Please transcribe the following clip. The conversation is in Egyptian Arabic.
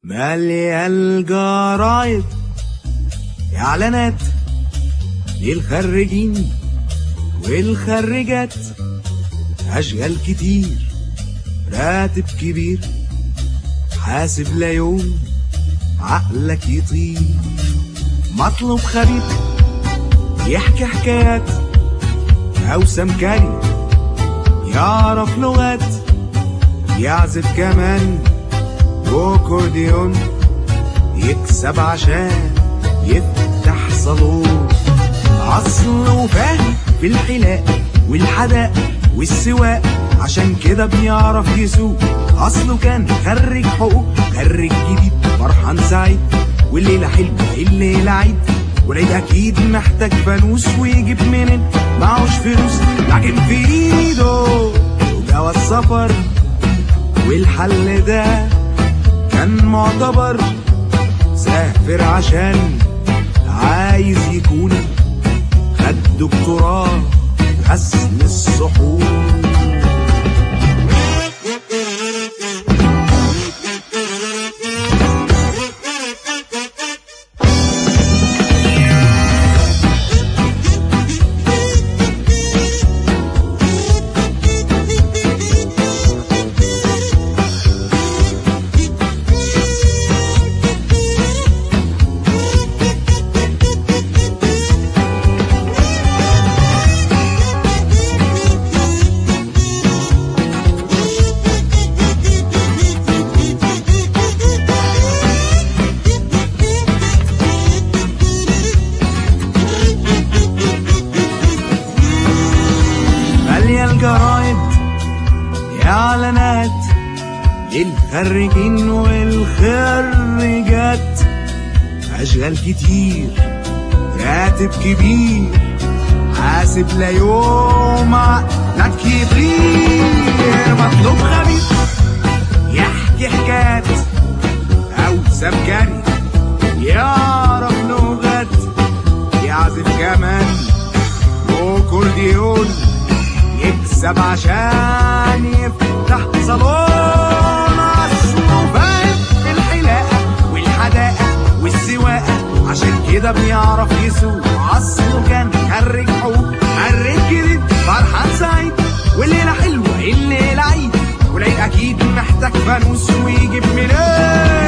مالية الجرايد إعلانات للخريجين والخريجات أشغال كتير راتب كبير حاسب لا يوم عقلك يطير مطلوب خبير يحكي حكايات أو سمكري يعرف لغات يعزف كمان وكورديون يكسب عشان يفتح صالون أصل وفاهم في الحلاق والحداق والسواق عشان كده بيعرف يسوق أصله كان خريج حقوق خريج جديد فرحان سعيد والليلة حلوة الليلة عيد والعيد أكيد محتاج فانوس ويجيب منين معهوش فلوس لكن في إيده جواز سفر والحل ده كان معتبر سافر عشان عايز يكون خد دكتوراه حسن الصحون مالية الجرايد إعلانات للخريجين والخريجات أشغال كتير راتب كبير حاسب لا يوم عقلك يطير مطلوب خبير يحكي حكايات أو سمكري يعرف لغات يعزف كمان وكورديون يكسب عشان يفتح صالون اصله فاهم في الحلاقه والحداقه والسواقه عشان كده بيعرف يسوق اصله كان خريج حقوق خريج جديد فرحان سعيد والليله حلوه الليله عيد والعيد اكيد محتاج فانوس ويجيب منين